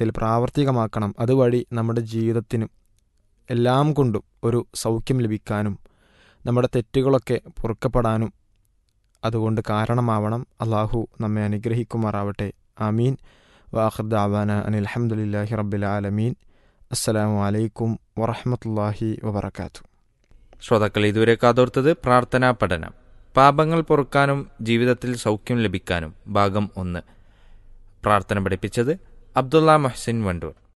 ജീവിതത്തിൽ പ്രാവർത്തികമാക്കണം അതുവഴി നമ്മുടെ ജീവിതത്തിനും എല്ലാം കൊണ്ടും ഒരു സൗഖ്യം ലഭിക്കാനും നമ്മുടെ തെറ്റുകളൊക്കെ പൊറുക്കപ്പെടാനും അതുകൊണ്ട് കാരണമാവണം അള്ളാഹു നമ്മെ അനുഗ്രഹിക്കുമാറാവട്ടെ ആമീൻ വാഹൃദ് ആവാന അനിൽ അഹമ്മദില്ലാഹി റബ്ബിൽ ആലമീൻ അസ്സലാമു അലൈക്കും വറഹമത്തല്ലാഹി വബർക്കാത്തു ശ്രോതാക്കൾ ഇതുവരെ കാതോർത്തത് പ്രാർത്ഥനാ പഠനം പാപങ്ങൾ പൊറുക്കാനും ജീവിതത്തിൽ സൗഖ്യം ലഭിക്കാനും ഭാഗം ഒന്ന് പ്രാർത്ഥന പഠിപ്പിച്ചത് അബ്ദുള്ള മഹ്സിൻ വണ്ടൂർ